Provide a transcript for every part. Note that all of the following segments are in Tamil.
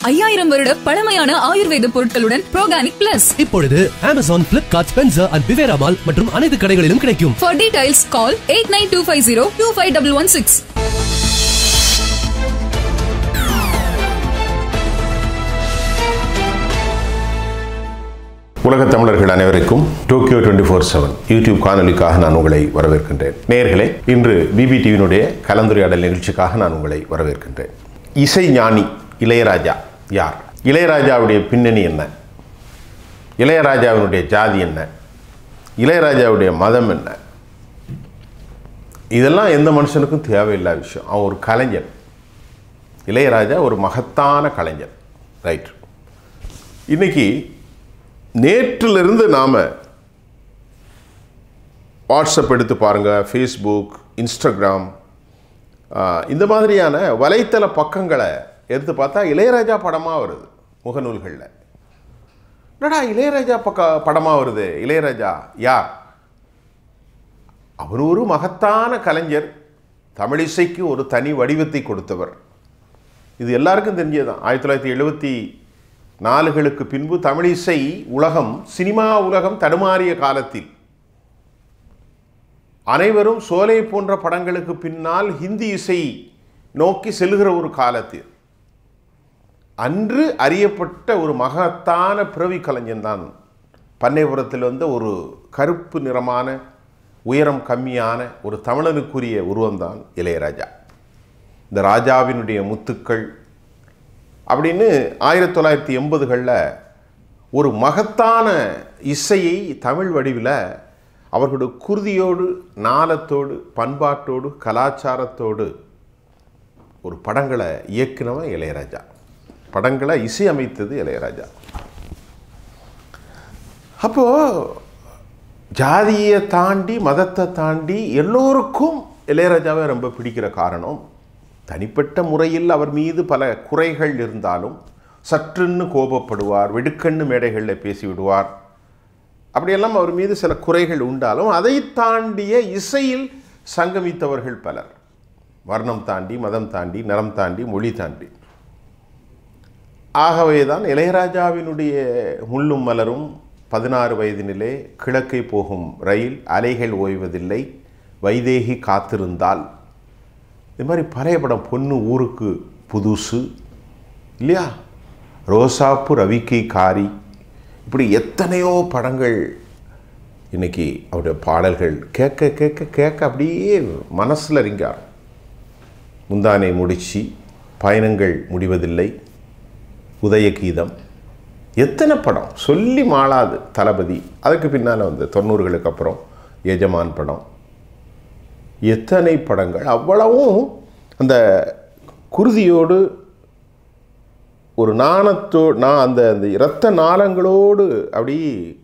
ஐயாயிரம் வருட பழமையான ஆயுர்வேத பொருட்களுடன் ப்ரோகானிக் பிளஸ் இப்பொழுது அமேசான் பிளிப்கார்ட் ஸ்பென்சர் அண்ட் பிவேரா மால் மற்றும் அனைத்து கடைகளிலும் கிடைக்கும் for details call eight nine two five zero two five double one six உலக தமிழர்கள் அனைவருக்கும் Tokyo twenty four seven YouTube காணொலிக்காக நான் உங்களை வரவேற்கின்றேன் நேயர்களே இன்று பிபி டிவியினுடைய கலந்துரையாடல் நிகழ்ச்சிக்காக நான் உங்களை வரவேற்கின்றேன் இசை ஞானி இளையராஜா யார் இளையராஜாவுடைய பின்னணி என்ன இளையராஜாவினுடைய ஜாதி என்ன இளையராஜாவுடைய மதம் என்ன இதெல்லாம் எந்த மனுஷனுக்கும் தேவையில்லாத விஷயம் அவன் ஒரு கலைஞன் இளையராஜா ஒரு மகத்தான கலைஞர் ரைட் இன்னைக்கு நேற்றிலிருந்து நாம் வாட்ஸ்அப் எடுத்து பாருங்கள் ஃபேஸ்புக் இன்ஸ்டாகிராம் ஆஹ், இந்த மாதிரியான வலைத்தள பக்கங்களை எடுத்து பார்த்தா இளையராஜா படமாக வருது முகநூல்களில் என்னடா இளையராஜா பக்க படமாக வருது இளையராஜா யார் அவர் ஒரு மகத்தான கலைஞர் தமிழிசைக்கு ஒரு தனி வடிவத்தை கொடுத்தவர் இது எல்லாருக்கும் தெரிஞ்சதுதான் ஆயிரத்தி தொள்ளாயிரத்தி எழுபத்தி நாலுகளுக்கு பின்பு தமிழிசை உலகம் சினிமா உலகம் தடுமாறிய காலத்தில் அனைவரும் சோலை போன்ற படங்களுக்கு பின்னால் ஹிந்தி இசை நோக்கி செல்கிற ஒரு காலத்தில் அன்று அறியப்பட்ட ஒரு மகத்தான பிறவி கலைஞன் தான் பண்ணைபுரத்தில் வந்த ஒரு கருப்பு நிறமான உயரம் கம்மியான ஒரு தமிழனுக்குரிய உருவம்தான் இளையராஜா இந்த ராஜாவினுடைய முத்துக்கள் அப்படின்னு ஆயிரத்தி தொள்ளாயிரத்தி எண்பதுகளில் ஒரு மகத்தான இசையை தமிழ் வடிவில் அவர்களுடைய குருதியோடு நாளத்தோடு பண்பாட்டோடு கலாச்சாரத்தோடு ஒரு படங்களை இயக்குனவன் இளையராஜா படங்களை இசையமைத்தது இளையராஜா அப்போது ஜாதியை தாண்டி மதத்தை தாண்டி எல்லோருக்கும் இளையராஜாவை ரொம்ப பிடிக்கிற காரணம் தனிப்பட்ட முறையில் அவர் மீது பல குறைகள் இருந்தாலும் சற்றுன்னு கோபப்படுவார் வெடுக்கண்ணு மேடைகளில் பேசிவிடுவார் அப்படியெல்லாம் அவர் மீது சில குறைகள் உண்டாலும் அதை தாண்டிய இசையில் சங்கமித்தவர்கள் பலர் வர்ணம் தாண்டி மதம் தாண்டி நிறம் தாண்டி மொழி தாண்டி ஆகவே தான் இளையராஜாவினுடைய முள்ளும் மலரும் பதினாறு வயதினிலே கிழக்கே போகும் ரயில் அலைகள் ஓய்வதில்லை வைதேகி காத்திருந்தால் இது மாதிரி பழைய படம் பொண்ணு ஊருக்கு புதுசு இல்லையா ரோசாப்பு ரவிக்கை காரி இப்படி எத்தனையோ படங்கள் இன்னைக்கு அவருடைய பாடல்கள் கேட்க கேட்க கேட்க அப்படியே மனசில் ரிங்கார் முந்தானை முடிச்சு பயணங்கள் முடிவதில்லை உதயகீதம் எத்தனை படம் சொல்லி மாளாது தளபதி அதுக்கு பின்னால் வந்து தொண்ணூறுகளுக்கு அப்புறம் எஜமான் படம் எத்தனை படங்கள் அவ்வளவும் அந்த குருதியோடு ஒரு நாணத்தோ நான் அந்த அந்த இரத்த நாளங்களோடு அப்படி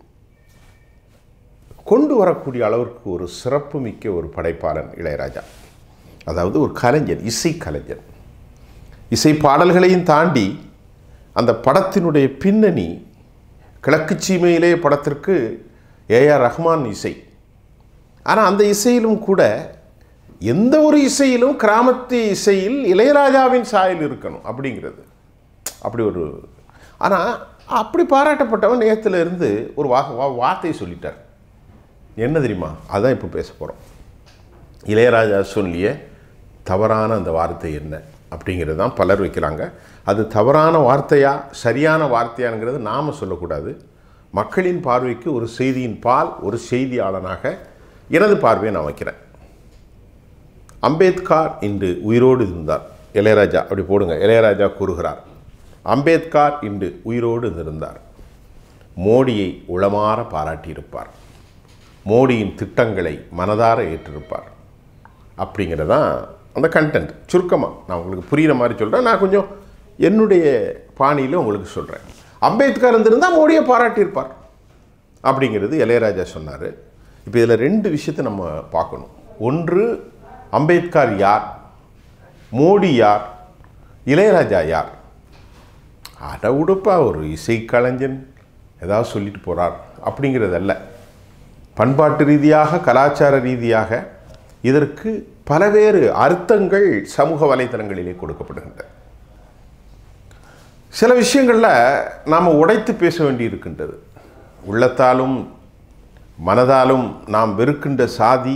கொண்டு வரக்கூடிய அளவிற்கு ஒரு சிறப்பு மிக்க ஒரு படைப்பாளன் இளையராஜா அதாவது ஒரு கலைஞர் இசை கலைஞர் இசை பாடல்களையும் தாண்டி அந்த படத்தினுடைய பின்னணி கிழக்கு சீமையிலே படத்திற்கு ஏஆர் ரஹ்மான் இசை ஆனால் அந்த இசையிலும் கூட எந்த ஒரு இசையிலும் கிராமத்து இசையில் இளையராஜாவின் சாயல் இருக்கணும் அப்படிங்கிறது அப்படி ஒரு ஆனால் அப்படி பாராட்டப்பட்டவன் நேத்துல இருந்து ஒரு வா வா- வார்த்தை சொல்லிட்டார் என்ன தெரியுமா அதான் இப்போ பேச போகிறோம் இளையராஜா சொல்லிய தவறான அந்த வார்த்தை என்ன அப்படிங்கிறது தான் பலர் வைக்கிறாங்க அது தவறான வார்த்தையா சரியான வார்த்தையாங்கிறது நாம் சொல்லக்கூடாது மக்களின் பார்வைக்கு ஒரு செய்தியின் பால் ஒரு செய்தியாளனாக எனது பார்வையை நான் வைக்கிறேன் அம்பேத்கர் இன்று உயிரோடு இருந்தார் இளையராஜா அப்படி போடுங்க இளையராஜா கூறுகிறார் அம்பேத்கர் இன்று உயிரோடு இருந்தார் மோடியை உளமாற பாராட்டியிருப்பார் மோடியின் திட்டங்களை மனதார ஏற்றிருப்பார் அப்படிங்கிறதான் அந்த கண்டென்ட் சுருக்கமாக நான் உங்களுக்கு புரிகிற மாதிரி சொல்கிறேன் நான் கொஞ்சம் என்னுடைய பாணியில் உங்களுக்கு சொல்கிறேன் அம்பேத்கர் இருந்திருந்தால் மோடியை பாராட்டியிருப்பார் அப்படிங்கிறது இளையராஜா சொன்னார் இப்போ இதில் ரெண்டு விஷயத்தை நம்ம பார்க்கணும் ஒன்று அம்பேத்கர் யார் மோடி யார் இளையராஜா யார் அட உடுப்பா ஒரு இசைக்கலைஞன் ஏதாவது சொல்லிட்டு போகிறார் அப்படிங்கிறதல்ல பண்பாட்டு ரீதியாக கலாச்சார ரீதியாக இதற்கு பலவேறு அர்த்தங்கள் சமூக வலைத்தளங்களிலே கொடுக்கப்படுகின்றன சில விஷயங்களில் நாம் உடைத்து பேச வேண்டி இருக்கின்றது உள்ளத்தாலும் மனதாலும் நாம் வெறுக்கின்ற சாதி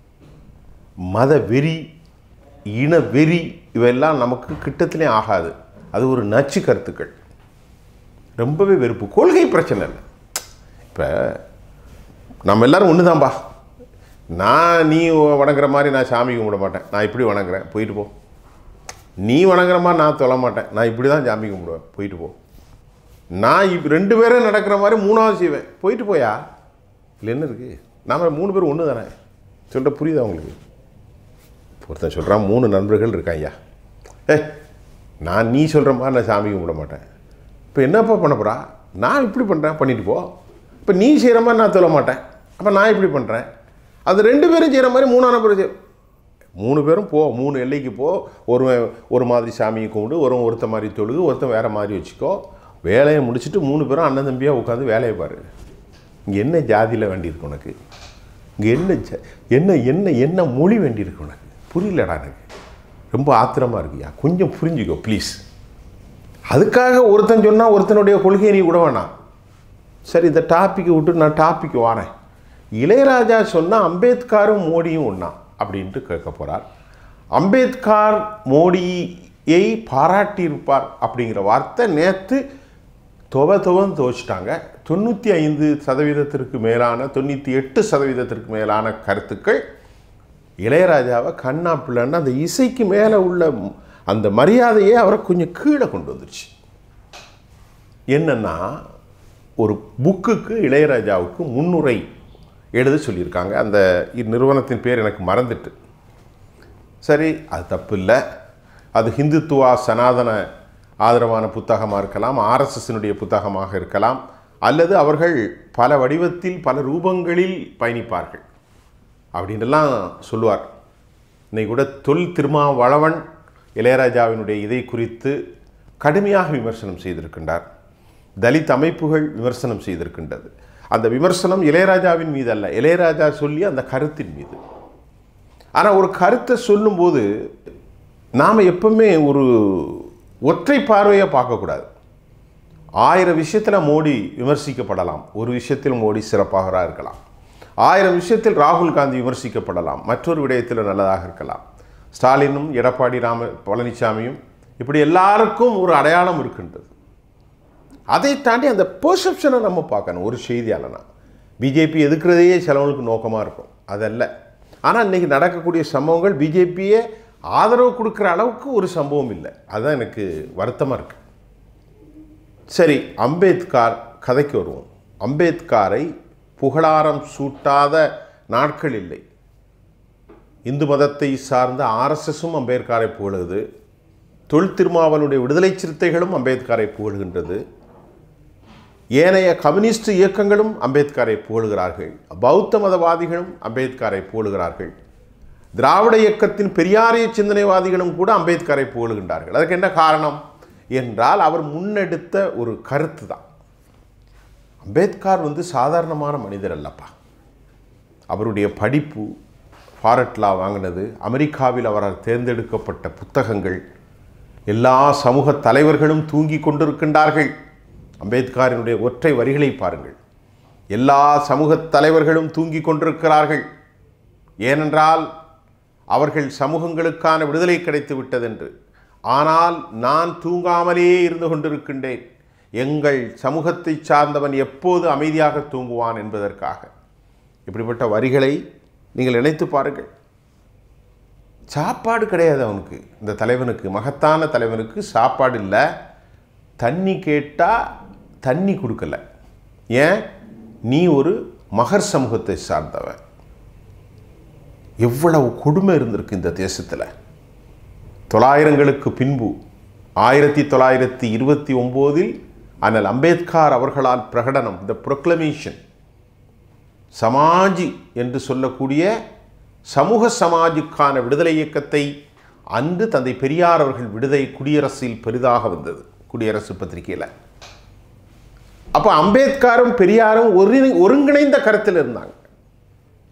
மத வெறி இன வெறி இவையெல்லாம் நமக்கு கிட்டத்திலே ஆகாது அது ஒரு நச்சு கருத்துக்கள் ரொம்பவே வெறுப்பு கொள்கை பிரச்சனை இல்லை இப்போ நம்ம எல்லாரும் ஒன்று தான்பா நான் நீ வணங்குற மாதிரி நான் சாமி கும்பிட மாட்டேன் நான் இப்படி வணங்குறேன் போயிட்டு போ நீ வணங்குற மாதிரி நான் தொழ மாட்டேன் நான் இப்படி தான் சாமி கும்பிடுவேன் போயிட்டு போ நான் இப்போ ரெண்டு பேரும் நடக்கிற மாதிரி மூணாவது செய்வேன் போயிட்டு போயா இல்லை என்ன இருக்குது நாம் மூணு பேரும் ஒன்று தானே சொல்கிற புரியுதா உங்களுக்கு ஒருத்தன் சொல்கிறான் மூணு நண்பர்கள் இருக்காய்யா ஏ நான் நீ சொல்கிற மாதிரி நான் சாமி கும்பிட மாட்டேன் இப்போ என்னப்பா பண்ண போகிறா நான் இப்படி பண்ணுறேன் பண்ணிட்டு போ இப்போ நீ செய்கிற மாதிரி நான் சொல்ல மாட்டேன் அப்போ நான் இப்படி பண்ணுறேன் அது ரெண்டு பேரும் செய்கிற மாதிரி மூணான பேரும் செய் மூணு பேரும் போ மூணு எல்லைக்கு போ ஒரு ஒரு மாதிரி சாமியை கும்பிடு ஒரு ஒருத்த மாதிரி தொழுகு ஒருத்தன் வேறு மாதிரி வச்சுக்கோ வேலையை முடிச்சுட்டு மூணு பேரும் அண்ணன் தம்பியாக உட்காந்து வேலையை பாரு இங்கே என்ன ஜாதியில் வேண்டியிருக்கு உனக்கு இங்கே என்ன ஜ- என்ன என்ன என்ன மொழி வேண்டியிருக்கு உனக்கு புரியலடா எனக்கு ரொம்ப ஆத்திரமாக இருக்குயா கொஞ்சம் புரிஞ்சுக்கோ ப்ளீஸ் அதுக்காக ஒருத்தன் சொன்னால் ஒருத்தனுடைய கொள்கையை நீ விட வேணாம் சரி இந்த டாப்பிக்கை விட்டு நான் டாபிக் வாரேன் இளையராஜா சொன்னால் அம்பேத்கரும் மோடியும் ஒன்றா அப்படின்ட்டு கேட்க போகிறார் அம்பேத்கர் மோடியை பாராட்டியிருப்பார் அப்படிங்கிற வார்த்தை நேற்று துவ துவன்னு துவச்சிட்டாங்க தொண்ணூற்றி ஐந்து சதவீதத்திற்கு மேலான தொண்ணூற்றி எட்டு சதவீதத்திற்கு மேலான கருத்துக்கள் இளையராஜாவை கண்ணா பிள்ளைன்னு அந்த இசைக்கு மேலே உள்ள அந்த மரியாதையே அவரை கொஞ்சம் கீழே கொண்டு வந்துருச்சு என்னன்னா ஒரு புக்குக்கு இளையராஜாவுக்கு முன்னுரை எழுத சொல்லியிருக்காங்க அந்த நிறுவனத்தின் பேர் எனக்கு மறந்துட்டு சரி அது தப்பு இல்லை அது ஹிந்துத்துவா சனாதன ஆதரவான புத்தகமாக இருக்கலாம் ஆர்எஸ்எஸ்னுடைய புத்தகமாக இருக்கலாம் அல்லது அவர்கள் பல வடிவத்தில் பல ரூபங்களில் பயணிப்பார்கள் அப்படின்னுலாம் சொல்லுவார் இன்னைக்கு கூட தொல் திருமாவளவன் இளையராஜாவினுடைய இதை குறித்து கடுமையாக விமர்சனம் செய்திருக்கின்றார் தலித் அமைப்புகள் விமர்சனம் செய்திருக்கின்றது அந்த விமர்சனம் இளையராஜாவின் மீது அல்ல இளையராஜா சொல்லி அந்த கருத்தின் மீது ஆனால் ஒரு கருத்தை சொல்லும்போது நாம் எப்பவுமே ஒரு ஒற்றை பார்வையை பார்க்கக்கூடாது ஆயிரம் விஷயத்தில் மோடி விமர்சிக்கப்படலாம் ஒரு விஷயத்தில் மோடி சிறப்பாக இருக்கலாம் ஆயிரம் விஷயத்தில் ராகுல் காந்தி விமர்சிக்கப்படலாம் மற்றொரு விடயத்தில் நல்லதாக இருக்கலாம் ஸ்டாலினும் எடப்பாடி ராம பழனிசாமியும் இப்படி எல்லாருக்கும் ஒரு அடையாளம் இருக்கின்றது அதை தாண்டி அந்த பெர்செப்ஷனை நம்ம பார்க்கணும் ஒரு செய்தியாளனா பிஜேபி எதுக்குறதையே சிலவங்களுக்கு நோக்கமாக இருக்கும் அதல்ல ஆனால் இன்றைக்கி நடக்கக்கூடிய சம்பவங்கள் பிஜேபியே ஆதரவு கொடுக்குற அளவுக்கு ஒரு சம்பவம் இல்லை அதுதான் எனக்கு வருத்தமாக இருக்குது சரி அம்பேத்கர் கதைக்கு வருவோம் அம்பேத்கரை புகழாரம் சூட்டாத நாட்கள் இல்லை இந்து மதத்தை சார்ந்த ஆர்எஸ்எஸும் அம்பேத்கரை புகழுது தொல் திருமாவனுடைய விடுதலை சிறுத்தைகளும் அம்பேத்கரை புகழ்கின்றது ஏனைய கம்யூனிஸ்ட் இயக்கங்களும் அம்பேத்கரை புகழுகிறார்கள் பௌத்த மதவாதிகளும் அம்பேத்கரை புகழுகிறார்கள் திராவிட இயக்கத்தின் பெரியாரிய சிந்தனைவாதிகளும் கூட அம்பேத்கரை புகழுகின்றார்கள் அதற்கு என்ன காரணம் என்றால் அவர் முன்னெடுத்த ஒரு கருத்து தான் அம்பேத்கர் வந்து சாதாரணமான மனிதர் அல்லப்பா அவருடைய படிப்பு ஃபாரட்லா வாங்கினது அமெரிக்காவில் அவரால் தேர்ந்தெடுக்கப்பட்ட புத்தகங்கள் எல்லா சமூக தலைவர்களும் தூங்கி கொண்டிருக்கின்றார்கள் அம்பேத்கரினுடைய ஒற்றை வரிகளை பாருங்கள் எல்லா சமூக தலைவர்களும் தூங்கி கொண்டிருக்கிறார்கள் ஏனென்றால் அவர்கள் சமூகங்களுக்கான விடுதலை கிடைத்து விட்டதென்று ஆனால் நான் தூங்காமலே இருந்து கொண்டிருக்கின்றேன் எங்கள் சமூகத்தை சார்ந்தவன் எப்போது அமைதியாக தூங்குவான் என்பதற்காக இப்படிப்பட்ட வரிகளை நீங்கள் நினைத்து பாருங்கள் சாப்பாடு கிடையாது அவனுக்கு இந்த தலைவனுக்கு மகத்தான தலைவனுக்கு சாப்பாடு இல்லை தண்ணி கேட்டால் தண்ணி கொடுக்கல ஏன் நீ ஒரு மகர் சமூகத்தை சார்ந்தவன் எவ்வளவு கொடுமை இருந்திருக்கு இந்த தேசத்தில் தொள்ளாயிரங்களுக்கு பின்பு ஆயிரத்தி தொள்ளாயிரத்தி இருபத்தி ஒம்போதில் அண்ணல் அம்பேத்கர் அவர்களால் பிரகடனம் த ப்ரொக்ளமேஷன் சமாஜி என்று சொல்லக்கூடிய சமூக சமாஜுக்கான விடுதலை இயக்கத்தை அன்று தந்தை பெரியார் அவர்கள் விடுதலை குடியரசில் பெரிதாக வந்தது குடியரசு பத்திரிகையில் அப்போ அம்பேத்கரும் பெரியாரும் ஒரு ஒருங்கிணைந்த கருத்தில் இருந்தாங்க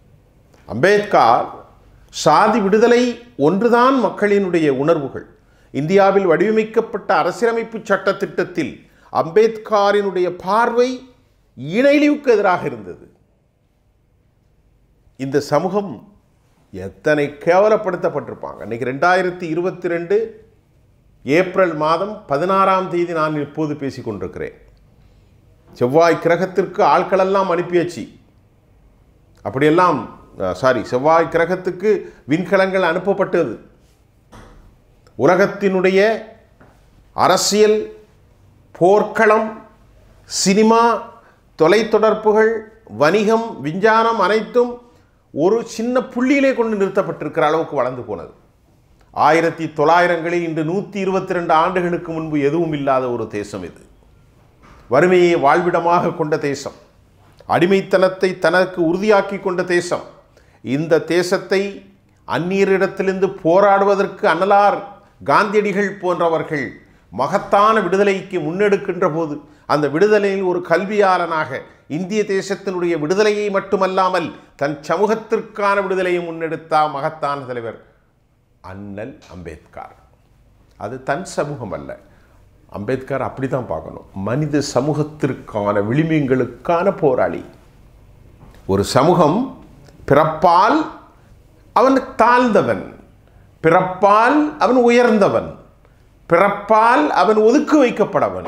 அம்பேத்கர் சாதி விடுதலை ஒன்றுதான் மக்களினுடைய உணர்வுகள் இந்தியாவில் வடிவமைக்கப்பட்ட அரசியலமைப்பு சட்ட திட்டத்தில் அம்பேத்கரினுடைய பார்வை இணைழிவுக்கு எதிராக இருந்தது இந்த சமூகம் எத்தனை கேவலப்படுத்தப்பட்டிருப்பாங்க இன்னைக்கு ரெண்டாயிரத்தி இருபத்தி ரெண்டு ஏப்ரல் மாதம் பதினாறாம் தேதி நான் இப்போது பேசிக் கொண்டிருக்கிறேன் செவ்வாய் கிரகத்திற்கு ஆட்களெல்லாம் அனுப்பியாச்சு அப்படியெல்லாம் சாரி செவ்வாய் கிரகத்துக்கு விண்கலங்கள் அனுப்பப்பட்டது உலகத்தினுடைய அரசியல் போர்க்களம் சினிமா தொலைத்தொடர்புகள் வணிகம் விஞ்ஞானம் அனைத்தும் ஒரு சின்ன புள்ளியிலே கொண்டு நிறுத்தப்பட்டிருக்கிற அளவுக்கு வளர்ந்து போனது ஆயிரத்தி தொள்ளாயிரங்களில் இன்று நூற்றி இருபத்தி ரெண்டு ஆண்டுகளுக்கு முன்பு எதுவும் இல்லாத ஒரு தேசம் இது வறுமையை வாழ்விடமாக கொண்ட தேசம் அடிமைத்தனத்தை தனக்கு உறுதியாக்கி கொண்ட தேசம் இந்த தேசத்தை அந்நியரிடத்திலிருந்து போராடுவதற்கு அன்னலார் காந்தியடிகள் போன்றவர்கள் மகத்தான விடுதலைக்கு முன்னெடுக்கின்ற போது அந்த விடுதலையில் ஒரு கல்வியாளனாக இந்திய தேசத்தினுடைய விடுதலையை மட்டுமல்லாமல் தன் சமூகத்திற்கான விடுதலையை முன்னெடுத்தா மகத்தான தலைவர் அண்ணல் அம்பேத்கர் அது தன் சமூகம் அல்ல அம்பேத்கர் அப்படி தான் பார்க்கணும் மனித சமூகத்திற்கான விளிம்புகளுக்கான போராளி ஒரு சமூகம் பிறப்பால் அவன் தாழ்ந்தவன் பிறப்பால் அவன் உயர்ந்தவன் பிறப்பால் அவன் ஒதுக்கி வைக்கப்படவன்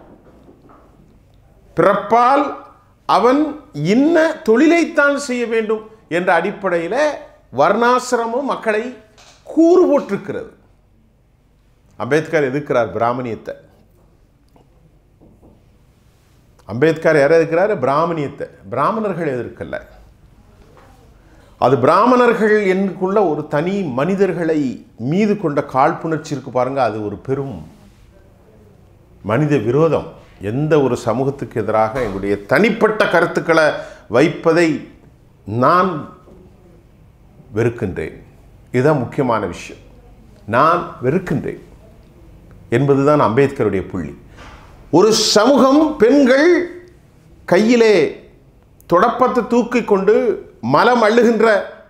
பிறப்பால் அவன் இன்ன தொழிலைத்தான் செய்ய வேண்டும் என்ற அடிப்படையில் வர்ணாசிரமம் மக்களை கூறு போட்டிருக்கிறது அம்பேத்கர் எதிர்க்கிறார் பிராமணியத்தை அம்பேத்கர் யாரை எதிர்க்கிறார் பிராமணியத்தை பிராமணர்கள் எதிர்க்கல அது பிராமணர்கள் எனக்குள்ள ஒரு தனி மனிதர்களை மீது கொண்ட காழ்ப்புணர்ச்சி இருக்கு பாருங்க அது ஒரு பெரும் மனித விரோதம் எந்த ஒரு சமூகத்துக்கு எதிராக எங்களுடைய தனிப்பட்ட கருத்துக்களை வைப்பதை நான் வெறுக்கின்றேன் இதுதான் முக்கியமான விஷயம் நான் வெறுக்கின்றேன் என்பதுதான் அம்பேத்கருடைய புள்ளி ஒரு சமூகம் பெண்கள் கையிலே தொடப்பத்தை தூக்கி கொண்டு மலம் அள்ளுகின்ற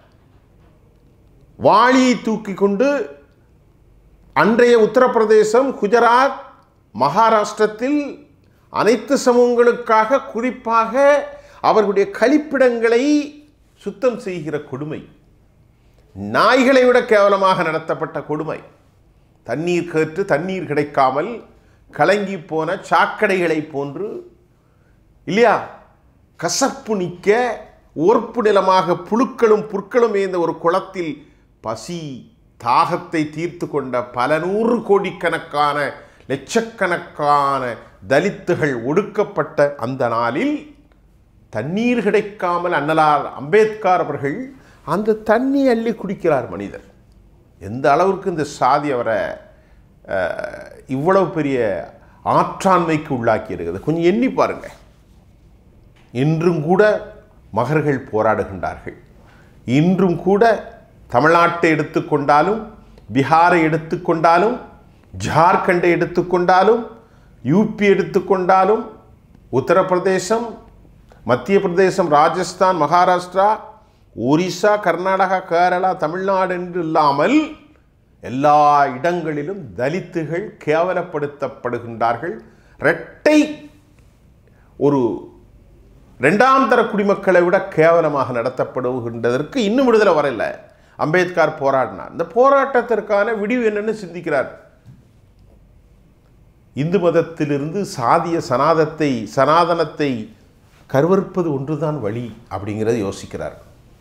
வாளியை தூக்கி கொண்டு அன்றைய உத்தரப்பிரதேசம் குஜராத் மகாராஷ்டிரத்தில் அனைத்து சமூகங்களுக்காக குறிப்பாக அவர்களுடைய கழிப்பிடங்களை சுத்தம் செய்கிற கொடுமை நாய்களை விட கேவலமாக நடத்தப்பட்ட கொடுமை தண்ணீர் கேட்டு தண்ணீர் கிடைக்காமல் கலங்கி போன சாக்கடைகளை போன்று இல்லையா கசப்பு நிற்க ஓர்ப்பு நிலமாக புழுக்களும் புற்களும் ஏந்த ஒரு குளத்தில் பசி தாகத்தை தீர்த்து கொண்ட பல நூறு கோடிக்கணக்கான லட்சக்கணக்கான தலித்துகள் ஒடுக்கப்பட்ட அந்த நாளில் தண்ணீர் கிடைக்காமல் அண்ணலார் அம்பேத்கர் அவர்கள் அந்த தண்ணி அள்ளி குடிக்கிறார் மனிதர் எந்த அளவுக்கு இந்த சாதி அவரை அஹ், இவ்வளவு பெரிய ஆற்றாண்மைக்கு உள்ளாக்கி இருக்குது கொஞ்சம் எண்ணி பாருங்க இன்றும் கூட மகர்கள் போராடுகின்றார்கள் இன்றும் கூட தமிழ்நாட்டை எடுத்துக்கொண்டாலும் பீகாரை எடுத்துக்கொண்டாலும் ஜார்க்கண்டை எடுத்துக்கொண்டாலும் யூபி எடுத்துக்கொண்டாலும் உத்தரப்பிரதேசம் மத்திய பிரதேசம் ராஜஸ்தான் மகாராஷ்டிரா ஒரிசா கர்நாடகா கேரளா தமிழ்நாடு என்று இல்லாமல் எல்லா இடங்களிலும் தலித்துகள் கேவலப்படுத்தப்படுகின்றார்கள் இரட்டை ஒரு ரெண்டாம் தர குடிமக்களை விட கேவலமாக நடத்தப்படுகின்றதற்கு இன்னும் விடுதலை வரல அம்பேத்கர் போராடினார் இந்த போராட்டத்திற்கான விடிவு என்னன்னு சிந்திக்கிறார் இந்து மதத்திலிருந்து சாதிய சனாதத்தை சனாதனத்தை கருவறுப்பது ஒன்றுதான் வழி அப்படிங்கிறத யோசிக்கிறார்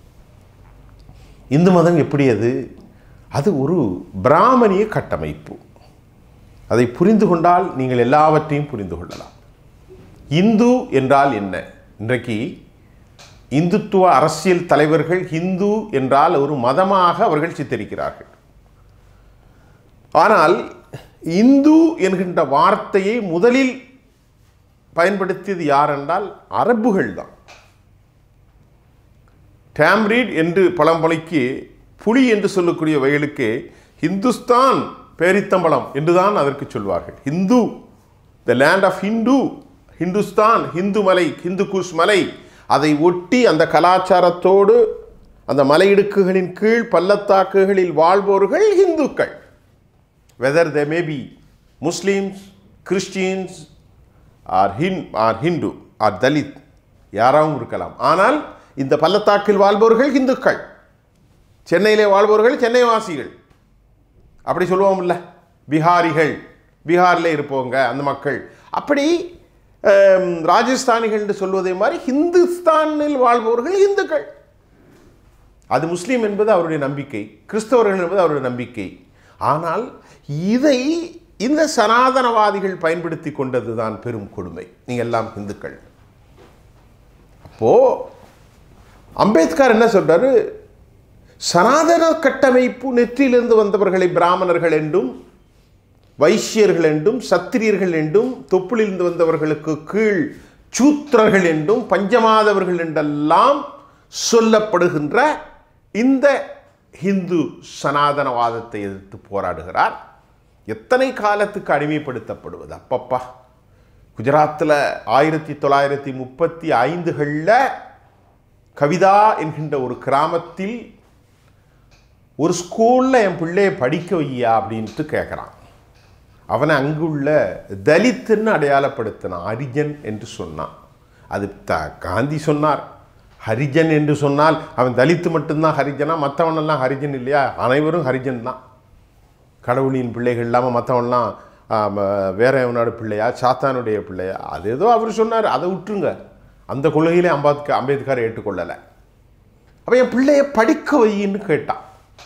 இந்து மதம் எப்படி அது அது ஒரு பிராமணிய கட்டமைப்பு அதை புரிந்து கொண்டால் நீங்கள் எல்லாவற்றையும் புரிந்து கொள்ளலாம் இந்து என்றால் என்ன இன்றைக்கு இந்துத்துவ அரசியல் தலைவர்கள் ஹிந்து என்றால் ஒரு மதமாக அவர்கள் சித்தரிக்கிறார்கள் ஆனால் இந்து என்கின்ற வார்த்தையை முதலில் பயன்படுத்தியது யார் என்றால் அரபுகள் தான் டேம்ரீட் என்று பழமொழிக்கு புலி என்று சொல்லக்கூடிய வயலுக்கு ஹிந்துஸ்தான் பேரித்தம்பளம் என்றுதான் அதற்கு சொல்வார்கள் Hindu the land of Hindu Hindustan Hindu மலை ஹிந்து குஷ் மலை அதை ஒட்டி அந்த கலாச்சாரத்தோடு அந்த மலையிடுக்குகளின் கீழ் பள்ளத்தாக்குகளில் வாழ்வோர்கள் இந்துக்கள் whether they may be Muslims Christians are ஹின் ஆர் ஹிந்து ஆர் தலித் யாராவும் இருக்கலாம் ஆனால் இந்த பள்ளத்தாக்கில் வாழ்பவர்கள் இந்துக்கள் சென்னையிலே வாழ்பவர்கள் சென்னை வாசிகள் அப்படி சொல்லுவோம்ல பிஹாரிகள் பீகாரில் இருப்பவங்க அந்த மக்கள் அப்படி ஆம், ராஜஸ்தானிகள் என்று சொல்வதே மாதிரி ஹிந்துஸ்தானில் வாழ்பவர்கள் இந்துக்கள் அது முஸ்லீம் என்பது அவருடைய நம்பிக்கை கிறிஸ்தவர்கள் என்பது அவருடைய நம்பிக்கை ஆனால் இதை இந்த சனாதனவாதிகள் பயன்படுத்தி கொண்டது தான் பெரும் கொடுமை நீங்கள் எல்லாம் இந்துக்கள் அப்போ அம்பேத்கர் என்ன சொல்றாரு சனாதன கட்டமைப்பு நெற்றியிலிருந்து வந்தவர்களை பிராமணர்கள் என்றும் வைசியர்கள் என்றும் சத்திரியர்கள் என்றும் தொப்புளிலிருந்து வந்தவர்களுக்கு கீழ் சூத்திரர்கள் என்றும் பஞ்சமாதவர்கள் என்றெல்லாம் சொல்லப்படுகின்ற இந்த ஹிந்து சனாதனவாதத்தை எதிர்த்து போராடுகிறார் எத்தனை காலத்துக்கு அடிமைப்படுத்தப்படுவது அப்பப்பா குஜராத்தில் ஆயிரத்தி தொள்ளாயிரத்தி முப்பத்தி ஐந்துகளில் கவிதா என்கின்ற ஒரு கிராமத்தில் ஒரு ஸ்கூலில் என் பிள்ளையை படிக்க வையா அப்படின்ட்டு கேட்குறான் அவனை அங்குள்ள தலித்துன்னு அடையாளப்படுத்தினான் ஹரிஜன் என்று சொன்னான் அது த காந்தி சொன்னார் ஹரிஜன் என்று சொன்னால் அவன் தலித்து மட்டும்தான் ஹரிஜனா மற்றவனெல்லாம் ஹரிஜன் இல்லையா அனைவரும் ஹரிஜன் தான் கடவுளின் பிள்ளைகள் இல்லாமல் மற்றவன்லாம் வேற எவனோட பிள்ளையா சாத்தானுடைய பிள்ளையா அது ஏதோ அவர் சொன்னார் அதை விட்டுருங்க அந்த கொள்கையிலே அம்பேத்கர் அம்பேத்கர் ஏற்றுக்கொள்ளலை அப்போ என் பிள்ளைய படிக்க வையின்னு கேட்டான்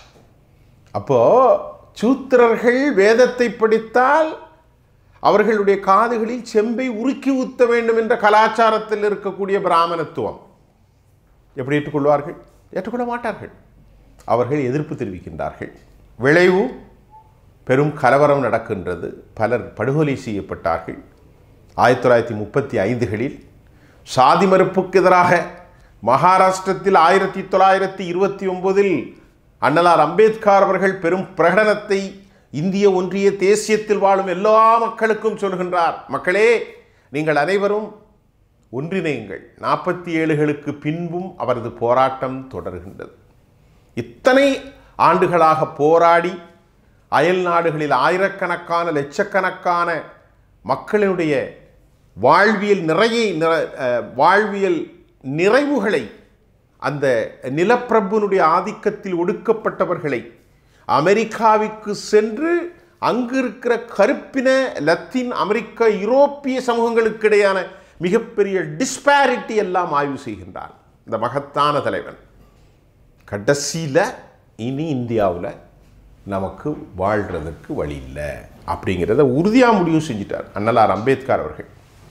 அப்போ சூத்திரர்கள் வேதத்தை படித்தால் அவர்களுடைய காதுகளில் செம்பை உருக்கி ஊத்த வேண்டும் என்ற கலாச்சாரத்தில் இருக்கக்கூடிய பிராமணத்துவம் எப்படி ஏற்றுக்கொள்வார்கள் ஏற்றுக்கொள்ள மாட்டார்கள் அவர்கள் எதிர்ப்பு தெரிவிக்கின்றார்கள் விளைவு பெரும் கலவரம் நடக்கின்றது பலர் படுகொலை செய்யப்பட்டார்கள் ஆயிரத்தி தொள்ளாயிரத்தி முப்பத்தி ஐந்துகளில் சாதி மறுப்புக்கு எதிராக மகாராஷ்டிரத்தில் ஆயிரத்தி தொள்ளாயிரத்தி இருபத்தி ஒன்பதில் அண்ணலார் அம்பேத்கர் அவர்கள் பெரும் பிரகடனத்தை இந்திய ஒன்றிய தேசியத்தில் வாழும் எல்லா மக்களுக்கும் சொல்கின்றார் மக்களே நீங்கள் அனைவரும் ஒன்றிணையுங்கள் நாற்பத்தி ஏழுகளுக்கு பின்பும் அவரது போராட்டம் தொடர்கின்றது இத்தனை ஆண்டுகளாக போராடி அயல் நாடுகளில் ஆயிரக்கணக்கான லட்சக்கணக்கான மக்களினுடைய வாழ்வியல் நிறைய நிற- அஹ், வாழ்வியல் நிறைவுகளை அந்த நிலப்பிரபுனுடைய ஆதிக்கத்தில் ஒடுக்கப்பட்டவர்களை அமெரிக்காவிற்கு சென்று அங்கு இருக்கிற கருப்பின லத்தீன் அமெரிக்க யூரோப்பிய சமூகங்களுக்கு இடையான மிகப்பெரிய டிஸ்பாரிட்டி எல்லாம் ஆய்வு செய்கின்றான் இந்த மகத்தான தலைவன் கடைசியில் இனி இந்தியாவில் நமக்கு வாழ்கிறதுக்கு வழி இல்லை அப்படிங்கிறத உறுதியாக முடிவு செஞ்சிட்டார் அண்ணலார் அம்பேத்கர் அவர்கள்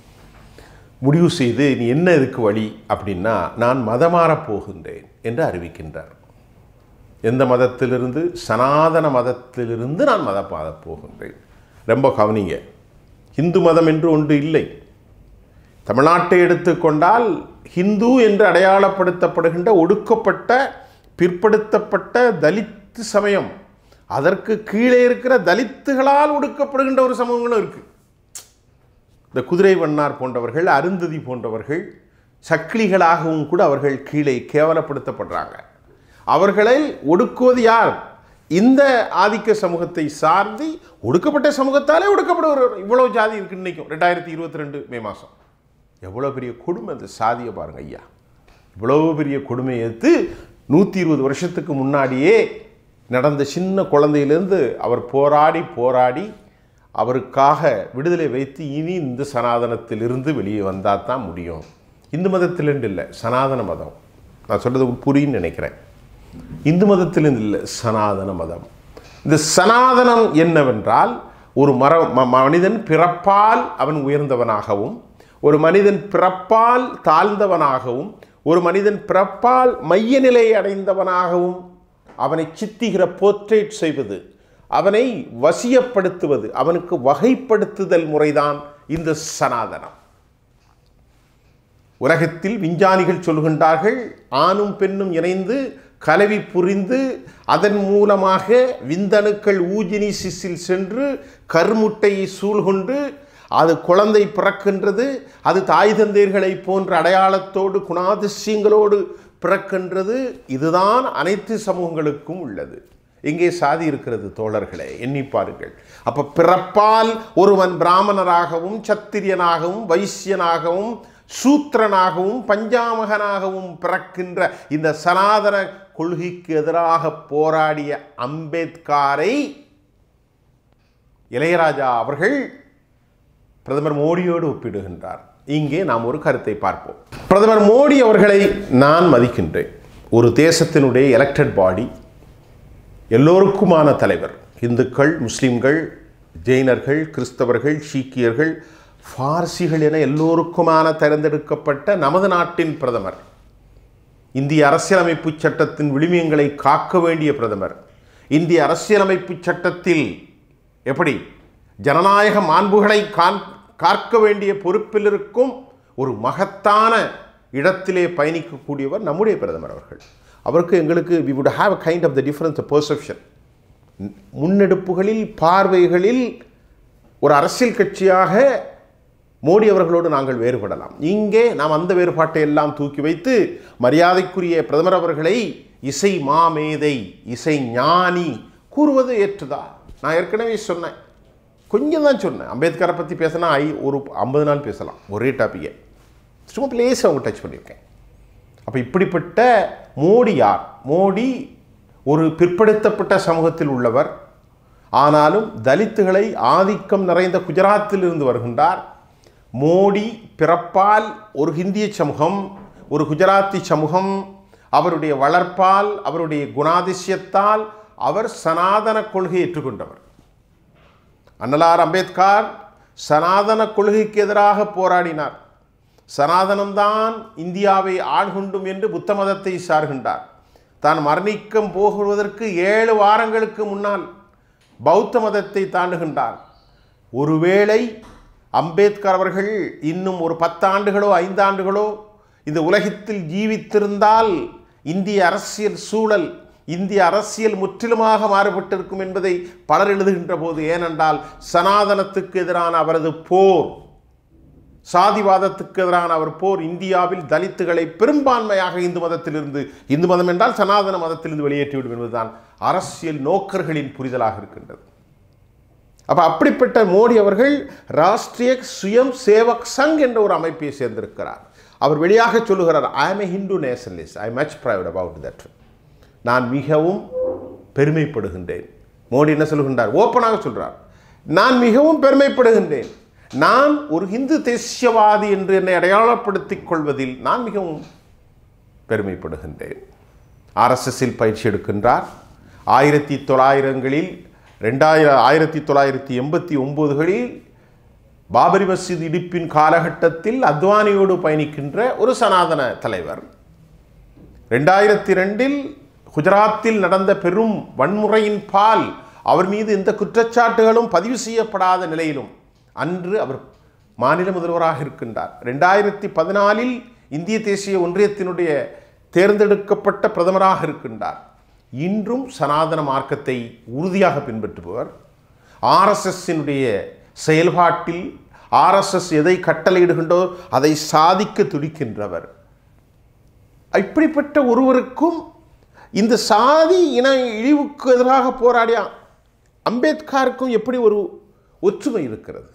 முடிவு செய்து நீ என்ன இதுக்கு வழி அப்படின்னா நான் மதமாறப் போகின்றேன் என்று அறிவிக்கின்றார் எந்த மதத்திலிருந்து சனாதன மதத்திலிருந்து நான் மதம் மாறப் போகின்றேன் ரொம்ப கவனிங்க இந்து மதம் என்று ஒன்று இல்லை தமிழ்நாட்டை எடுத்துக்கொண்டால் ஹிந்து என்று அடையாளப்படுத்தப்படுகின்ற ஒடுக்கப்பட்ட பிற்படுத்தப்பட்ட தலித்து சமயம் அதற்கு கீழே இருக்கிற தலித்துகளால் ஒடுக்கப்படுகின்ற ஒரு சமூகங்களும் இருக்குது இந்த குதிரை வண்ணார் போன்றவர்கள் அருந்ததி போன்றவர்கள் சக்கிலிகளாகவும் கூட அவர்கள் கீழே கேவலப்படுத்தப்படுறாங்க அவர்களை ஒடுக்குவது யார் இந்த ஆதிக்க சமூகத்தை சார்ந்து ஒடுக்கப்பட்ட சமூகத்தாலே ஒடுக்கப்படுவர் இவ்வளவு ஜாதி இருக்கு இன்னைக்கும் ரெண்டாயிரத்தி இருபத்தி ரெண்டு மே மாதம் எவ்வளோ பெரிய கொடுமை அந்த சாதியை பாருங்க ஐயா இவ்வளவு பெரிய கொடுமையை எடுத்து நூற்றி இருபது வருஷத்துக்கு முன்னாடியே நடந்த சின்ன குழந்தையிலேருந்து அவர் போராடி போராடி அவருக்காக விடுதலை வைத்து இனி இந்த சனாதனத்திலிருந்து வெளியே வந்தால் தான் முடியும் இந்து மதத்திலிருந்து இல்லை சனாதன மதம் நான் சொல்கிறது புரியுன்னு நினைக்கிறேன் இந்து மதத்திலிருந்து இல்லை சனாதன மதம் இந்த சனாதனம் என்னவென்றால் ஒரு மர ம- மனிதன் பிறப்பால் அவன் உயர்ந்தவனாகவும் ஒரு மனிதன் பிறப்பால் தாழ்ந்தவனாகவும் ஒரு மனிதன் பிறப்பால் மைய நிலை அடைந்தவனாகவும் அவனை சித்திகிற போர்ட்ரேட் செய்வது அவனை வசியப்படுத்துவது அவனுக்கு வகைப்படுத்துதல் முறைதான் இந்த சனாதனம் உலகத்தில் விஞ்ஞானிகள் சொல்கின்றார்கள் ஆணும் பெண்ணும் இணைந்து கலவி புரிந்து அதன் மூலமாக விந்தணுக்கள் ஊஜினிசிஸில் சென்று கருமுட்டையை சூழ்கொண்டு அது குழந்தை பிறக்கின்றது அது தாய் தந்தையர்களை போன்ற அடையாளத்தோடு குணாதிசயங்களோடு பிறக்கின்றது இதுதான் அனைத்து சமூகங்களுக்கும் உள்ளது எங்கே சாதி இருக்கிறது தோழர்களே எண்ணி பாருங்கள் அப்ப பிறப்பால் ஒருவன் பிராமணராகவும் சத்திரியனாகவும் வைசியனாகவும் சூத்திரனாகவும் பஞ்சாமகனாகவும் பிறக்கின்ற இந்த சனாதன கொள்கைக்கு எதிராக போராடிய அம்பேத்காரை இளையராஜா அவர்கள் பிரதமர் மோடியோடு ஒப்பிடுகின்றார் இங்கே நாம் ஒரு கருத்தை பார்ப்போம் பிரதமர் மோடி அவர்களை நான் மதிக்கின்றேன் ஒரு தேசத்தினுடைய எலெக்டட் பாடி எல்லோருக்குமான தலைவர் இந்துக்கள் முஸ்லிம்கள் ஜெயினர்கள் கிறிஸ்தவர்கள் சீக்கியர்கள் பார்சிகள் என எல்லோருக்குமான தேர்ந்தெடுக்கப்பட்ட நமது நாட்டின் பிரதமர் இந்திய அரசியலமைப்பு சட்டத்தின் விழுமியங்களை காக்க வேண்டிய பிரதமர் இந்திய அரசியலமைப்பு சட்டத்தில் எப்படி ஜனநாயக மாண்புகளை கான் காக்க வேண்டிய பொறுப்பில் இருக்கும் ஒரு மகத்தான இடத்திலே பயணிக்கக்கூடியவர் நம்முடைய பிரதமர் அவர்கள் அவருக்கு எங்களுக்கு we would have a kind of the difference perception முன்னெடுப்புகளில் பார்வைகளில் ஒரு அரசியல் கட்சியாக மோடி அவர்களோடு நாங்கள் வேறுபடலாம் இங்கே நாம் அந்த வேறுபாட்டை எல்லாம் தூக்கி வைத்து மரியாதைக்குரிய பிரதமர் அவர்களை இசை மாமேதை இசை ஞானி கூறுவது ஏற்றுதா நான் ஏற்கனவே சொன்னேன் கொஞ்சம் தான் சொன்னேன் அம்பேத்கரை பற்றி பேசினா ஐ ஒரு ஐம்பது நாள் பேசலாம் ஒரே டாப்பிக்கை சும்மா லேசாக அவங்க டச் பண்ணியிருக்கேன் அப்போ இப்படிப்பட்ட மோடி யார் மோடி ஒரு பிற்படுத்தப்பட்ட சமூகத்தில் உள்ளவர் ஆனாலும் தலித்துகளை ஆதிக்கம் நிறைந்த குஜராத்தில் இருந்து வருகின்றார் மோடி பிறப்பால் ஒரு ஹிந்திய சமூகம் ஒரு குஜராத்தி சமூகம் அவருடைய வளர்ப்பால் அவருடைய குணாதிசயத்தால் அவர் சனாதன கொள்கையை ஏற்றுக்கொண்டவர் அன்னலார் அம்பேத்கர் சனாதன கொள்கைக்கு எதிராக போராடினார் சனாதனம்தான் இந்தியாவை ஆள்கொண்டும் என்று புத்த மதத்தை சார்கின்றார் தான் மரணிக்கம் போகுவதற்கு ஏழு வாரங்களுக்கு முன்னால் பௌத்த மதத்தை தாண்டுகின்றார் ஒருவேளை அம்பேத்கர் அவர்கள் இன்னும் ஒரு பத்தாண்டுகளோ ஐந்தாண்டுகளோ இந்த உலகத்தில் ஜீவித்திருந்தால் இந்திய அரசியல் சூழல் இந்திய அரசியல் முற்றிலுமாக மாறுபட்டிருக்கும் என்பதை பலர் எழுதுகின்ற போது ஏனென்றால் சனாதனத்துக்கு எதிரான அவரது போர் சாதிவாதத்துக்கு எதிரான அவர் போர் இந்தியாவில் தலித்துகளை பெரும்பான்மையாக இந்து மதத்திலிருந்து இந்து மதம் என்றால் சனாதன மதத்திலிருந்து வெளியேற்றிவிடும் என்பதுதான் அரசியல் நோக்கர்களின் புரிதலாக இருக்கின்றது அப்ப அப்படிப்பட்ட மோடி அவர்கள் ராஷ்டிரிய சுயம் சேவக் சங் என்ற ஒரு அமைப்பை சேர்ந்திருக்கிறார் அவர் வெளியாக சொல்லுகிறார் I am a Hindu nationalist I much private about that நான் மிகவும் பெருமைப்படுகின்றேன் மோடி என்ன சொல்லுகின்றார் ஓப்பனாக சொல்றார் நான் மிகவும் பெருமைப்படுகின்றேன் நான் ஒரு இந்து தேசியவாதி என்று என்னை அடையாளப்படுத்திக் கொள்வதில் நான் மிகவும் பெருமைப்படுகின்றேன் ஆர்எஸ்எஸ்ஸில் பயிற்சி எடுக்கின்றார் ஆயிரத்தி தொள்ளாயிரங்களில் ரெண்டாயிரம் ஆயிரத்தி தொள்ளாயிரத்தி எண்பத்தி ஒம்போதுகளில் பாபரி மஸ்ஜித் இடிப்பின் காலகட்டத்தில் அத்வானியோடு பயணிக்கின்ற ஒரு சனாதன தலைவர் ரெண்டாயிரத்தி ரெண்டில் குஜராத்தில் நடந்த பெரும் வன்முறையின் பால் அவர் மீது எந்த குற்றச்சாட்டுகளும் பதிவு செய்யப்படாத நிலையிலும் அன்று அவர் மாநில முதல்வராக இருக்கின்றார் ரெண்டாயிரத்தி பதினாலில் இந்திய தேசிய ஒன்றியத்தினுடைய தேர்ந்தெடுக்கப்பட்ட பிரதமராக இருக்கின்றார் இன்றும் சனாதன மார்க்கத்தை உறுதியாக பின்பற்றுபவர் ஆர்எஸ்எஸ்ஸினுடைய செயல்பாட்டில் ஆர்எஸ்எஸ் எதை கட்டளையிடுகின்றோ அதை சாதிக்க துடிக்கின்றவர் இப்படிப்பட்ட ஒருவருக்கும் இந்த சாதி இன இழிவுக்கு எதிராக போராடிய அம்பேத்கருக்கும் எப்படி ஒரு ஒற்றுமை இருக்கிறது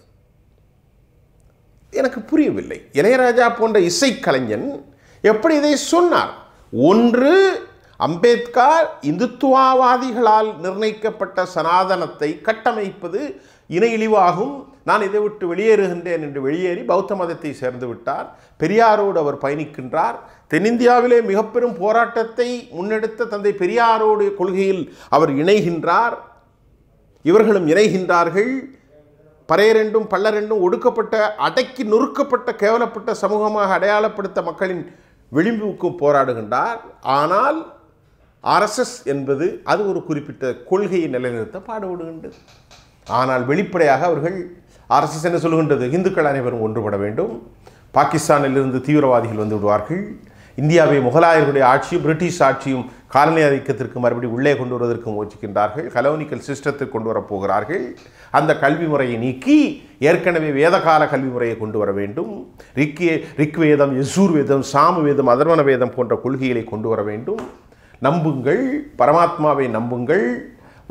எனக்கு புரியவில்லை இளையராஜா போன்ற இசைக்கலைஞன் எப்படி இதை சொன்னார் ஒன்று அம்பேத்கர் இந்துத்துவவாதிகளால் நிர்ணயிக்கப்பட்ட சனாதனத்தை கட்டமைப்பது இன இழிவாகும் நான் இதை விட்டு வெளியேறுகின்றேன் என்று வெளியேறி பௌத்த மதத்தை சேர்ந்து விட்டார் பெரியாரோடு அவர் பயணிக்கின்றார் தென்னிந்தியாவிலே மிக பெரும் போராட்டத்தை முன்னெடுத்த தந்தை பெரியாரோடு கொள்கையில் அவர் இணைகின்றார் இவர்களும் இணைகின்றார்கள் பறையரெண்டும் பல்லரெண்டும் ஒடுக்கப்பட்ட அடக்கி நொறுக்கப்பட்ட கேவலப்பட்ட சமூகமாக அடையாளப்படுத்த மக்களின் விளிம்புக்கு போராடுகின்றார் ஆனால் ஆர்எஸ்எஸ் என்பது அது ஒரு குறிப்பிட்ட கொள்கையை நிலைநிறுத்த பாடுபடுகின்றது ஆனால் வெளிப்படையாக அவர்கள் ஆர்எஸ்எஸ் என்ன சொல்லுகின்றது இந்துக்கள் அனைவரும் ஒன்றுபட வேண்டும் பாகிஸ்தானிலிருந்து தீவிரவாதிகள் வந்து விடுவார்கள் இந்தியாவை முகலாயர்களுடைய ஆட்சியும் பிரிட்டிஷ் ஆட்சியும் காலனி ஆதிக்கத்திற்கு மறுபடியும் உள்ளே கொண்டு வருவதற்கு முயற்சிக்கின்றார்கள் கலோனிக்கல் சிஸ்டத்துக்கு கொண்டு வரப் போகிறார்கள் அந்த கல்வி முறையை நீக்கி ஏற்கனவே வேதகால கல்வி முறையை கொண்டு வர வேண்டும் ரிக்கே ரிக்வேதம் யசூர் வேதம் சாம வேதம் அதர்வன வேதம் போன்ற கொள்கைகளை கொண்டு வர வேண்டும் நம்புங்கள் பரமாத்மாவை நம்புங்கள்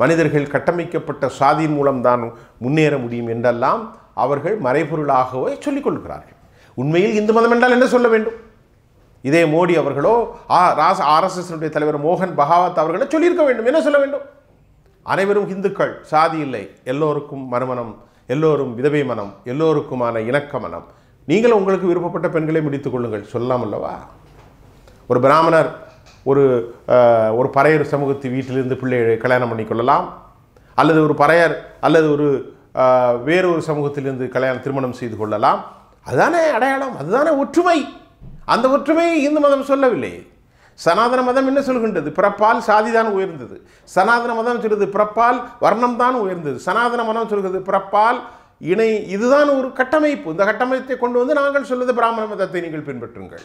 மனிதர்கள் கட்டமைக்கப்பட்ட சாதியின் மூலம்தான் முன்னேற முடியும் என்றெல்லாம் அவர்கள் மறைபொருளாகவே சொல்லிக் கொள்கிறார்கள் உண்மையில் இந்து மதம் என்றால் என்ன சொல்ல வேண்டும் இதே மோடி அவர்களோ ஆ ராஸ் ஆர்எஸ்எஸ்னுடைய தலைவர் மோகன் பகாவத் அவர்களோ சொல்லியிருக்க வேண்டும் என்ன சொல்ல வேண்டும் அனைவரும் இந்துக்கள் சாதி இல்லை எல்லோருக்கும் மறுமணம் எல்லோரும் விதவை மனம் எல்லோருக்குமான இணக்க மனம் நீங்கள் உங்களுக்கு விருப்பப்பட்ட பெண்களை முடித்துக் கொள்ளுங்கள் சொல்லலாம் அல்லவா ஒரு பிராமணர் ஒரு அஹ், ஒரு பறையர் சமூகத்து வீட்டிலிருந்து பிள்ளையை கல்யாணம் பண்ணி கொள்ளலாம் அல்லது ஒரு பறையர் அல்லது ஒரு அஹ், வேறொரு சமூகத்திலிருந்து கல்யாணம் திருமணம் செய்து கொள்ளலாம் அதுதானே அடையாளம் அதுதானே ஒற்றுமை அந்த ஒற்றுமையை இந்து மதம் சொல்லவில்லை சனாதன மதம் என்ன சொல்கின்றது பிறப்பால் சாதிதான் உயர்ந்தது சனாதன மதம் சொல்கிறது பிறப்பால் வர்ணம் தான் உயர்ந்தது சனாதன மதம் சொல்கிறது பிறப்பால் இணை இதுதான் ஒரு கட்டமைப்பு இந்த கட்டமைப்பை கொண்டு வந்து நாங்கள் சொல்வது பிராமண மதத்தை நீங்கள் பின்பற்றுங்கள்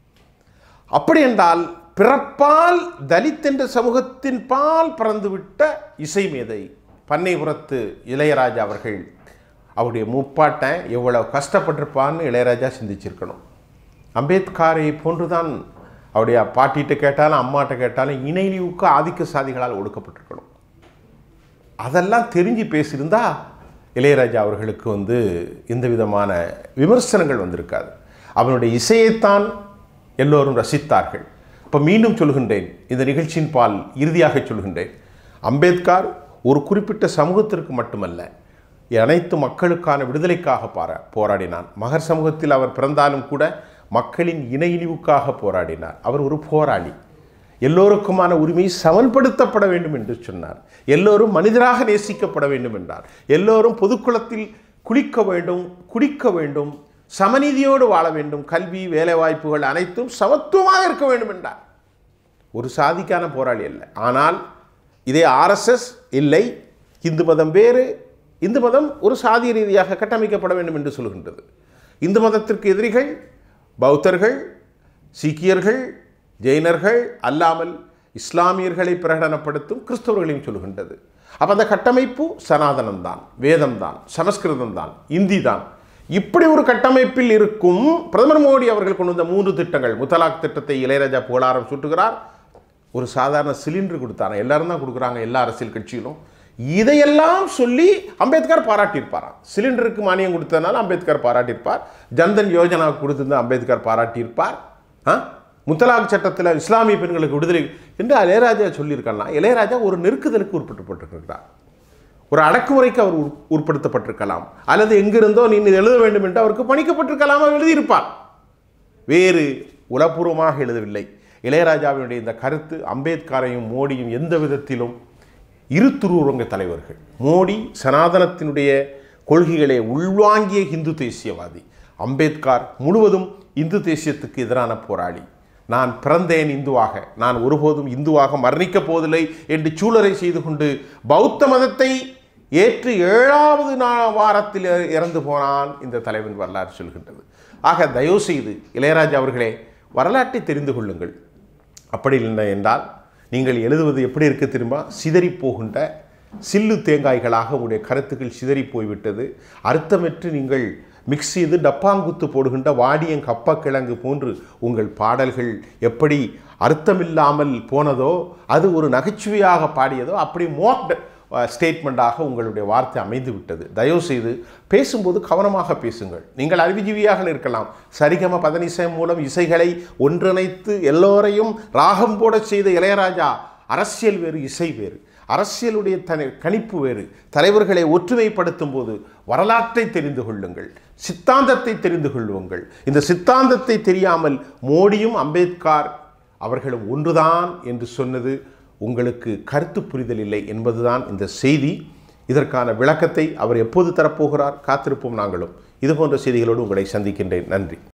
அப்படி என்றால் பிறப்பால் தலித் என்ற சமூகத்தின் பால் பிறந்துவிட்ட இசை மேதை பண்ணைபுரத்து இளையராஜா அவர்கள் அவருடைய முப்பாட்டை எவ்வளவு கஷ்டப்பட்டிருப்பான்னு இளையராஜா சிந்திச்சிருக்கணும் அம்பேத்கரை போன்றுதான் அவருடைய பாட்டிகிட்ட கேட்டாலும் அம்மாட்ட கேட்டாலும் இணைலிவுக்கு ஆதிக்க சாதிகளால் ஒடுக்கப்பட்டிருக்கணும் அதெல்லாம் தெரிஞ்சு பேசியிருந்தா இளையராஜா அவர்களுக்கு வந்து எந்த விதமான விமர்சனங்கள் வந்திருக்காது அவனுடைய இசையைத்தான் எல்லோரும் ரசித்தார்கள் இப்போ மீண்டும் சொல்கின்றேன் இந்த நிகழ்ச்சியின் பால் இறுதியாக சொல்கின்றேன் அம்பேத்கர் ஒரு குறிப்பிட்ட சமூகத்திற்கு மட்டுமல்ல அனைத்து மக்களுக்கான விடுதலைக்காக பாரா போராடினான் மகர் சமூகத்தில் அவர் பிறந்தாலும் கூட மக்களின் இணையிழிவுக்காக போராடினார் அவர் ஒரு போராளி எல்லோருக்குமான உரிமை சமன்படுத்தப்பட வேண்டும் என்று சொன்னார் எல்லோரும் மனிதராக நேசிக்கப்பட வேண்டும் என்றார் எல்லோரும் பொதுக்குளத்தில் குளிக்க வேண்டும் குடிக்க வேண்டும் சமநீதியோடு வாழ வேண்டும் கல்வி வேலைவாய்ப்புகள் அனைத்தும் சமத்துவமாக இருக்க வேண்டும் என்றார் ஒரு சாதிக்கான போராளி அல்ல ஆனால் இதே ஆர்எஸ்எஸ் இல்லை இந்து மதம் வேறு இந்து மதம் ஒரு சாதிய ரீதியாக கட்டமைக்கப்பட வேண்டும் என்று சொல்கின்றது இந்து மதத்திற்கு எதிரிகள் பௌத்தர்கள் சீக்கியர்கள் ஜெயினர்கள் அல்லாமல் இஸ்லாமியர்களை பிரகடனப்படுத்தும் கிறிஸ்தவர்களையும் சொல்கின்றது அப்போ அந்த கட்டமைப்பு சனாதனம்தான் வேதம்தான் சமஸ்கிருதம் தான் இந்தி தான் இப்படி ஒரு கட்டமைப்பில் இருக்கும் பிரதமர் மோடி அவர்கள் கொண்டு வந்த மூன்று திட்டங்கள் முத்தலாக் திட்டத்தை இளையராஜா புகழாரம் சூட்டுகிறார் ஒரு சாதாரண சிலிண்டர் கொடுத்தாங்க எல்லாரும் தான் கொடுக்குறாங்க எல்லா அரசியல் கட்சியிலும் இதையெல்லாம் சொல்லி அம்பேத்கர் பாராட்டியிருப்பாராம் சிலிண்டருக்கு மானியம் கொடுத்ததுனால அம்பேத்கர் பாராட்டியிருப்பார் ஜன்தன் யோஜனா கொடுத்திருந்த அம்பேத்கர் பாராட்டியிருப்பார் ஆ முத்தலாக் சட்டத்தில் இஸ்லாமிய பெண்களுக்கு விடுதலை என்று இளையராஜா சொல்லியிருக்கலாம் இளையராஜா ஒரு நெருக்குதலுக்கு உட்பட்டுப்பட்டிருக்கிறார் ஒரு அடக்குமுறைக்கு அவர் உட்- உட்படுத்தப்பட்டிருக்கலாம் அல்லது எங்கிருந்தோ நீ இது எழுத வேண்டும் என்று அவருக்கு பணிக்கப்பட்டிருக்கலாம் அவர் எழுதியிருப்பார் வேறு உளப்பூர்வமாக எழுதவில்லை இளையராஜாவினுடைய இந்த கருத்து அம்பேத்கரையும் மோடியும் எந்த விதத்திலும் இரு துருவங்க தலைவர்கள் மோடி சனாதனத்தினுடைய கொள்கைகளை உள்வாங்கிய இந்து தேசியவாதி அம்பேத்கர் முழுவதும் இந்து தேசியத்துக்கு எதிரான போராளி நான் பிறந்தேன் இந்துவாக நான் ஒருபோதும் இந்துவாக மரணிக்கப் போவதில்லை என்று சூழலை செய்து கொண்டு பௌத்த மதத்தை ஏற்று ஏழாவது நா வாரத்தில் இறந்து போனான் இந்த தலைவன் வரலாறு சொல்கின்றது ஆக தயவு செய்து இளையராஜா அவர்களே வரலாற்றை தெரிந்து கொள்ளுங்கள் அப்படி இல்லை என்றால் நீங்கள் எழுதுவது எப்படி இருக்கு தெரியுமா சிதறி போகின்ற சில்லு தேங்காய்களாக உங்களுடைய கருத்துக்கள் சிதறி போய்விட்டது அர்த்தமற்று நீங்கள் மிக்ஸ் செய்து டப்பாங்குத்து போடுகின்ற வாடியங் கப்பக்கிழங்கு போன்று உங்கள் பாடல்கள் எப்படி அர்த்தமில்லாமல் போனதோ அது ஒரு நகைச்சுவையாக பாடியதோ அப்படி மோக்ட் ஸ்டேட்மெண்ட்டாக உங்களுடைய வார்த்தை அமைந்து விட்டது தயவு செய்து பேசும்போது கவனமாக பேசுங்கள் நீங்கள் அறிவுஜீவியாக இருக்கலாம் சரிகம பதனிசை மூலம் இசைகளை ஒன்றிணைத்து எல்லோரையும் ராகம் போட செய்த இளையராஜா அரசியல் வேறு இசை வேறு அரசியலுடைய தனி கணிப்பு வேறு தலைவர்களை ஒற்றுமைப்படுத்தும் போது வரலாற்றை தெரிந்து கொள்ளுங்கள் சித்தாந்தத்தை தெரிந்து கொள்ளுங்கள் இந்த சித்தாந்தத்தை தெரியாமல் மோடியும் அம்பேத்கர் அவர்களும் ஒன்றுதான் என்று சொன்னது உங்களுக்கு கருத்து புரிதல் இல்லை என்பதுதான் இந்த செய்தி இதற்கான விளக்கத்தை அவர் எப்போது தரப்போகிறார் காத்திருப்போம் நாங்களும் இதுபோன்ற செய்திகளோடு உங்களை சந்திக்கின்றேன் நன்றி